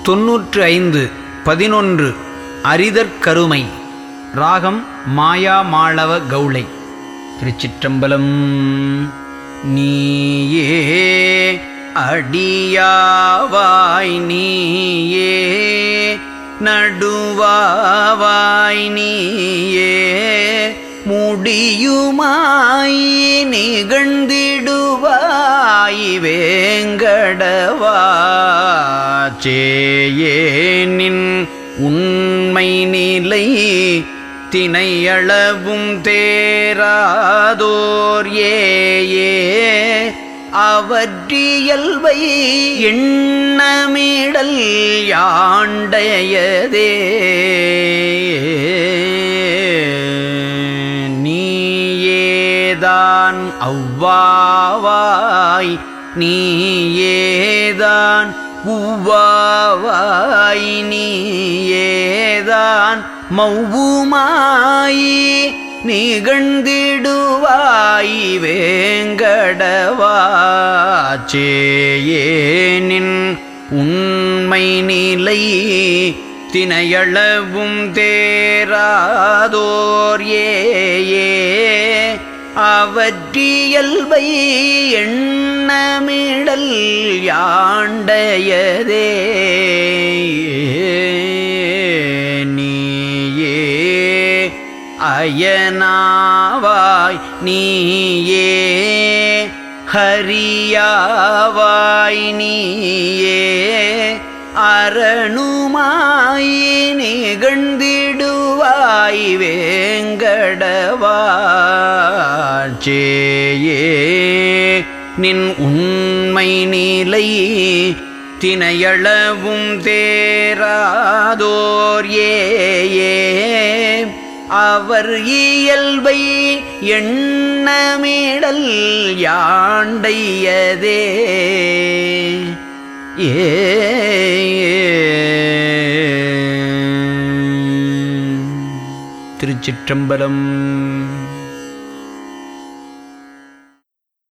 தொன்னூற்று ஐந்து பதினொன்று அரிதற்கருமை ராகம் மாயா மாளவ கௌளை திருச்சிற்றம்பலம் நீயே அடியாவாய் நீயே நடுவாவாய் நீயே முடியுமாய் நிகழ்ந்திடுவாய் வேங்கடவா சேயேனின் உண்மை நிலை திணையளவும் தேராதோர் ஏயே அவற்றியல்வை எண்ணமிடல் யாண்டையதே நீயேதான் அவ்வாவாய் நீயேதான் உவ்வாவாய் நீயேதான் மௌவுமாய் நிகழ்ந்திடுவாய் வேங்கடவாச்சேயேனின் உண்மை நிலை தினையளவும் தேராதோர் ஏயே அவற்றியல்பை எண்ணமிடல் யாண்டையதே நீயே அயனாவாய் நீயே ஹரியாவாய் நீயே அரணுமாய் நிகழ்ந்திடுவாய் வேங்கடவாச்சேயே நின் உண்மை நிலை தினையளவும் தேராதோர் ஏயே அவர் இயல்பை எண்ணமிடல் யாண்டையதே ஏ திருச்சிற்றம்பலம்